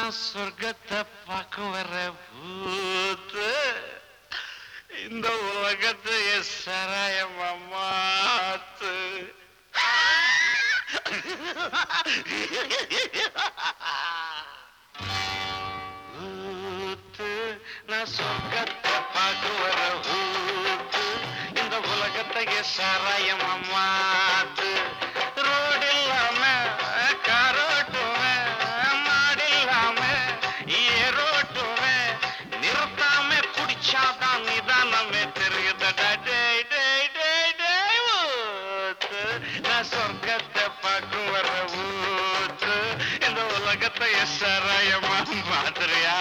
நான் சொர்க்கத்தை பார்க்க வர பூத்து இந்த உலகத்தை சராயமா மாத்து ஊத்து நான் சொர்க்கத்தை பார்க்க வர ஊத்து இந்த உலகத்தையே சாராயமா மாத்து ரோடு இல்லாம காரோட்டுவேன் மாடு இல்லாம ஏரோட்டுவேன் நிறுத்தாம குடிச்சாதான் நிதானமே தெரியுதடா டேய் டேய் டேய் டேய் ஊத்து நான் சொர்க்கத்தை பார்க்க வர ஊத்து இந்த உலகத்தை சாராயமா மாதிரியா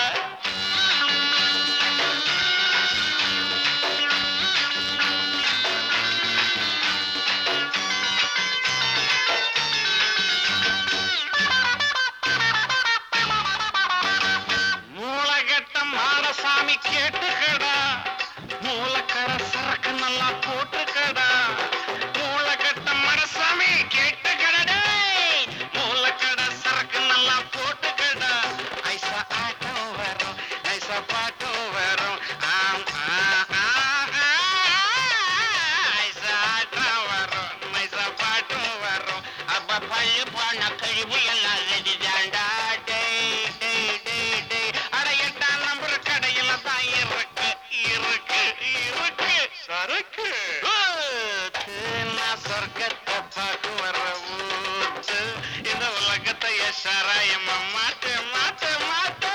மூலகட்ட மாடசாமி கேட்டுக்கடா மூலக்கட சரக்கு நல்லா போட்டுக்கடா மூலகட்ட மடசாமி கேட்டுக்கடா மூலக்கட சரக்கு நல்லா போட்டுக்கடா ஐசா ஆட்டம் வரும் ஐசா பாட்டும் வரும் ஆம், ஆ, ஆ, ஆ. ஐசா ஆட்டம் வரும் ஐசா பாட்டும் வரும் அப்ப பள்ளி போன கழிவு எல்லாம் ரெடி தாண்டா டேய் டேய் டேய் டேய் அட எட்டாம் நம்பர் கடையில தான் இருக்கு இருக்கு இருக்கு சரக்கு ஊத்து, நான் சொர்க்கத்தை பார்க்க வர ஊத்து இந்த உலகத்தை சாராயமா மாட்டு மாட்டு மாட்டு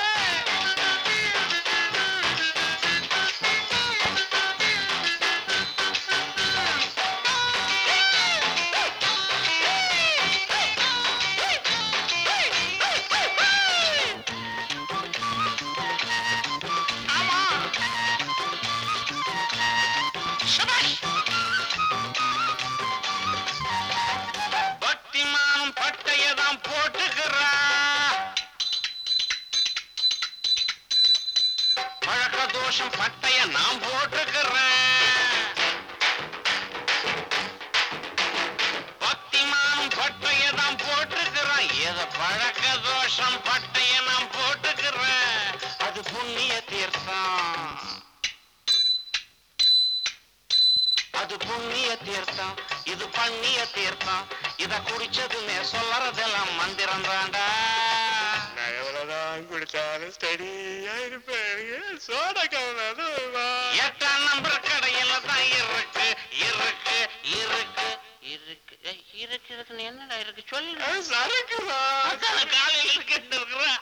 ஆமா சபாஷ் பக்திமானும் பட்டையதான் போட்டுக்கிறா பழக்க தோஷம் பட்டைய நான் போட்டுக்கிறேன் பக்திமானும் பட்டையதான் போட்டுக்கிறேன் ஏத பழக்க தோஷம் பட்டைய நான் போட்டுக்கிறேன் அது புண்ணிய தீர்த்தம் அது புண்ணிய தீர்த்தம் இது பண்ணிய தீர்த்தம் இத குடிச்சதுமே சொல்லறதெல்லாம் மந்திரம் தாண்டா நான் எவ்வளவுதான் குடிச்சாலும் ஸ்டடியா இருப்பேன் சோடா கவனம் எட்டாம் நம்பர் கடையில தான் இருக்கு இருக்கு இருக்கு இருக்கு ஏய், இருக்கு இருக்குன்னு என்னடா இருக்கு சொல்லு சரக்குதான் அதான் காலையில கேட்டு இருக்கிறேன்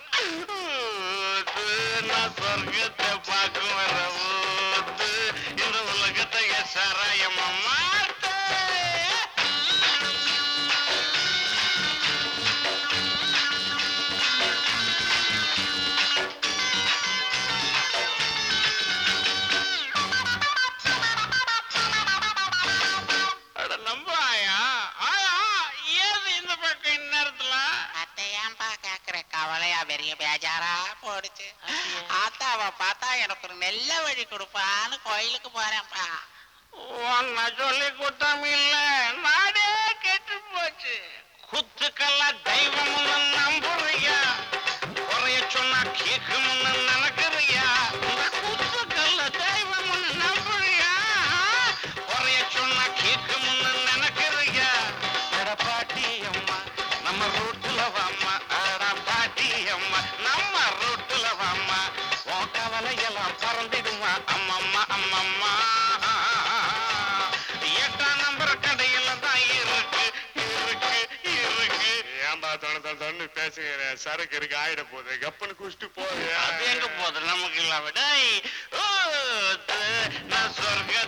நான் சொர்க்கத்தை பார்க்க வர ஊத்து இந்த உலகத்தை சாராயமா மாத்த அட நம்பாயா ஆயா ஏது இந்த பக்கம் இந்நேரத்துல அத்தை ஏன்பா கேக்குற கவலையா பெரிய பேஜாரா போடுச்சு ஆத்தாவை பார்த்தா எனக்கு ஒரு நல்ல வழி கொடுப்பான்னு கோயிலுக்கு போறேன்ப்பா உன்னை சொல்லி குத்தம் இல்ல நாடே கெட்டு போச்சு குத்துக்கெல்லாம் தெய்வம்னு நம்புறியா குறைய சொன்னா கேட்கும்னு நினைக்கிறியா இந்த குத்துக்கல்ல தெய்வம்னு நம்புறியா குறைய சொன்னா கேட்கும்னு நினைக்கிறியா எட பாட்டி அம்மா நம்ம ரூட்டுல வாம்மா அட பாட்டி அம்மா நம்ம ரூட்டுல வாம்மா உன் கவலையெல்லாம் பறந்துடுமா அம்மம்மா அம்மம்மா எட்டாம் நம்பர் கடையில தான் இருக்கு இருக்கு இருக்கு ஏன்பா தொண தொண தொண்ணு பேசுகிற சரக்கு இருக்கு ஆயிட போகுது கப்பனு குடிச்சிட்டு போய் அது எங்க போகுது நமக்கு இல்லாம டேய், ஊத்து, நான் சொர்க்க